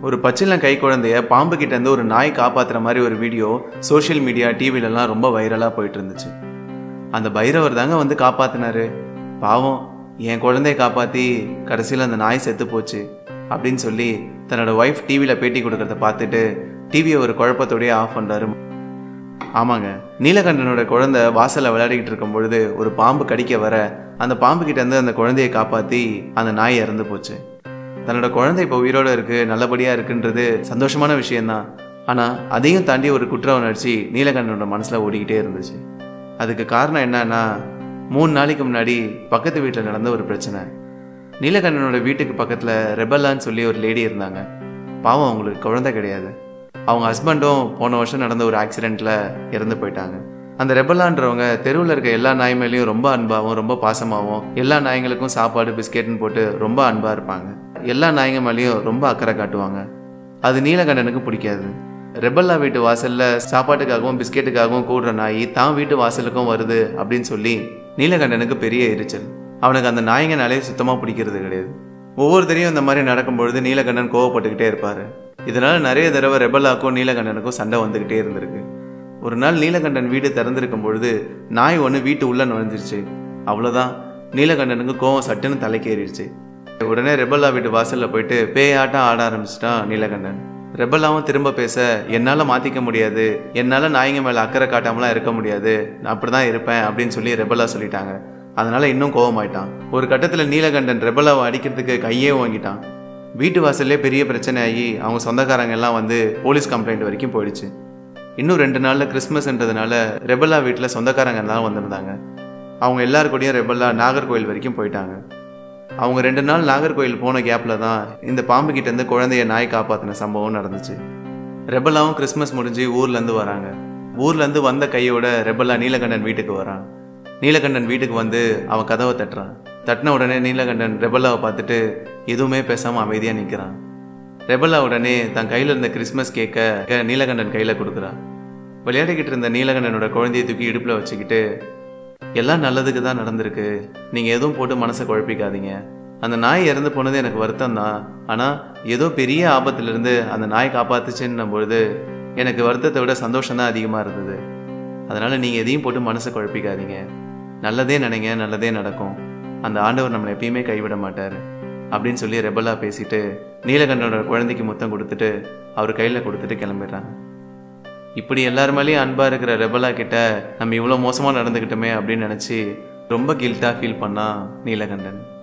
ஒரு பச்சிலம் கை குழந்தைய பாம்பு கிட்ட இருந்து ஒரு நாய் காப்பாத்துற மாதிரி ஒரு வீடியோ சோஷியல் மீடியா டிவிலலாம் ரொம்ப வைரலாக போயிட்டு இருந்துச்சு அந்த பைரவர் தாங்க வந்து காப்பாத்தினாரு பாவம் என் குழந்தைய காப்பாத்தி கடைசியில் அந்த நாய் செத்து போச்சு அப்படின்னு சொல்லி தன்னோட ஒய்ஃப் டிவியில் பேட்டி கொடுக்கறத பார்த்துட்டு டிவியை ஒரு குழப்பத்தோடயே ஆஃப் பண்ணுறாரு ஆமாங்க நீலகண்டனோட குழந்தை வாசல்ல விளையாடிக்கிட்டு இருக்கும் பொழுது ஒரு பாம்பு கடிக்க வர அந்த பாம்பு கிட்ட இருந்து அந்த குழந்தையை காப்பாத்தி அந்த நாய் இறந்து போச்சு தன்னோட குழந்தை இப்போ உயிரோட இருக்கு நல்லபடியா இருக்குன்றது சந்தோஷமான விஷயம்தான் ஆனா அதையும் தாண்டி ஒரு குற்ற உணர்ச்சி நீலகண்டனோட மனசுல ஓடிக்கிட்டே இருந்துச்சு அதுக்கு காரணம் என்னன்னா மூணு நாளைக்கு முன்னாடி பக்கத்து வீட்டில் நடந்த ஒரு பிரச்சனை நீலகண்டனோட வீட்டுக்கு பக்கத்தில் ரெபல்லான்னு சொல்லி ஒரு லேடி இருந்தாங்க பாவம் அவங்களுக்கு குழந்தை கிடையாது அவங்க ஹஸ்பண்டும் போன வருஷம் நடந்த ஒரு ஆக்சிடெண்ட்டில் இறந்து போயிட்டாங்க அந்த ரெபல்லான்றவங்க தெருவில் இருக்க எல்லா நாய் மேலேயும் ரொம்ப அன்பாகவும் ரொம்ப பாசமாகவும் எல்லா நாய்ங்களுக்கும் சாப்பாடு பிஸ்கெட்னு போட்டு ரொம்ப அன்பாக இருப்பாங்க எல்லா நாய்ங்க மேலேயும் ரொம்ப அக்கறை காட்டுவாங்க அது நீலகண்டனுக்கு பிடிக்காது ரெபல்லா வீட்டு வாசல்ல சாப்பாட்டுக்காகவும் பிஸ்கெட்டுக்காகவும் கூடுற நாய் தான் வீட்டு வாசலுக்கும் வருது அப்படின்னு சொல்லி நீலகண்டனுக்கு பெரிய எரிச்சல் அவனுக்கு அந்த நாய்ங்கனாலே சுத்தமாக பிடிக்கிறது கிடையாது ஒவ்வொருத்தரையும் இந்த மாதிரி நடக்கும்பொழுது நீலகண்டன் கோவப்பட்டுக்கிட்டே இருப்பாரு இதனால நிறைய தடவை ரெபல்லாக்கும் நீலகண்டனுக்கும் சண்டை வந்துக்கிட்டே இருந்திருக்கு ஒரு நாள் நீலகண்டன் வீடு திறந்திருக்கும் பொழுது நாய் ஒன்று வீட்டு உள்ள நுழைஞ்சிருச்சு அவ்வளோதான் நீலகண்டனுக்கு கோவம் சட்டுன்னு தலைக்கேறிடுச்சு உடனே ரெபல்லா வீட்டு வாசல்ல போயிட்டு பேயாட்டம் ஆட ஆரம்பிச்சிட்டான் நீலகண்டன் ரெபல்லாவும் திரும்ப பேச என்னால் மாற்றிக்க முடியாது என்னால் நாய்ங்க மேலே அக்கறை காட்டாமலாம் இருக்க முடியாது நான் அப்படி தான் இருப்பேன் அப்படின்னு சொல்லி ரெபல்லா சொல்லிட்டாங்க அதனால இன்னும் கோவமாயிட்டான் ஒரு கட்டத்தில் நீலகண்டன் ரெபல்லாவை அடிக்கிறதுக்கு கையே வாங்கிட்டான் வீட்டு வாசல்லே பெரிய பிரச்சனை ஆகி அவங்க சொந்தக்காரங்க எல்லாம் வந்து போலீஸ் கம்ப்ளைண்ட் வரைக்கும் போயிடுச்சு இன்னும் ரெண்டு நாளில் கிறிஸ்மஸ்ன்றதுனால ரெபல்லா வீட்டில் சொந்தக்காரங்க எல்லாம் வந்திருந்தாங்க அவங்க எல்லாரு கூடயும் ரெபல்லா நாகர்கோயில் வரைக்கும் போயிட்டாங்க அவங்க ரெண்டு நாள் நாகர்கோயில் போன கேப்பில் தான் இந்த பாம்பு கிட்டேருந்து குழந்தைய நாய் காப்பாற்றின சம்பவம் நடந்துச்சு ரெபல்லாவும் கிறிஸ்மஸ் முடிஞ்சு ஊர்லேருந்து வராங்க ஊர்லேருந்து வந்த கையோட ரெபல்லா நீலகண்டன் வீட்டுக்கு வரான் நீலகண்டன் வீட்டுக்கு வந்து அவன் கதவை தட்டுறான் தட்டின உடனே நீலகண்டன் ரெபல்லாவை பார்த்துட்டு எதுவுமே பேசாமல் அமைதியாக நிற்கிறான் ரெபல்லா உடனே தன் கையில் இருந்த கிறிஸ்மஸ் கேக்க நீலகண்டன் கையில் கொடுக்குறான் விளையாடிக்கிட்டு இருந்த நீலகண்டனோட குழந்தையை தூக்கி இடுப்பில் வச்சுக்கிட்டு எல்லாம் நல்லதுக்கு தான் நடந்திருக்கு நீங்கள் எதுவும் போட்டு மனசை குழப்பிக்காதீங்க அந்த நாய் இறந்து போனது எனக்கு வருத்தம் தான் ஆனால் ஏதோ பெரிய ஆபத்திலிருந்து அந்த நாய் காப்பாத்துச்சுன்னும் பொழுது எனக்கு வருத்தத்தை விட சந்தோஷம் தான் அதிகமாக இருந்தது அதனால் நீங்கள் எதையும் போட்டு மனசை குழப்பிக்காதீங்க நல்லதே நினைங்க நல்லதே நடக்கும் அந்த ஆண்டவர் நம்மளை எப்பயுமே கைவிட மாட்டார் அப்படின்னு சொல்லி ரெபல்லா பேசிட்டு நீலகண்டனோட குழந்தைக்கு முத்தம் கொடுத்துட்டு அவர் கையில் கொடுத்துட்டு கிளம்பிடுறாங்க இப்படி எல்லார் மேலேயும் அன்பா இருக்கிற ரெபலா கிட்ட நம்ம இவ்வளோ மோசமாக நடந்துக்கிட்டோமே அப்படின்னு நினச்சி ரொம்ப கில்ட்டாக ஃபீல் பண்ணா நீலகண்டன்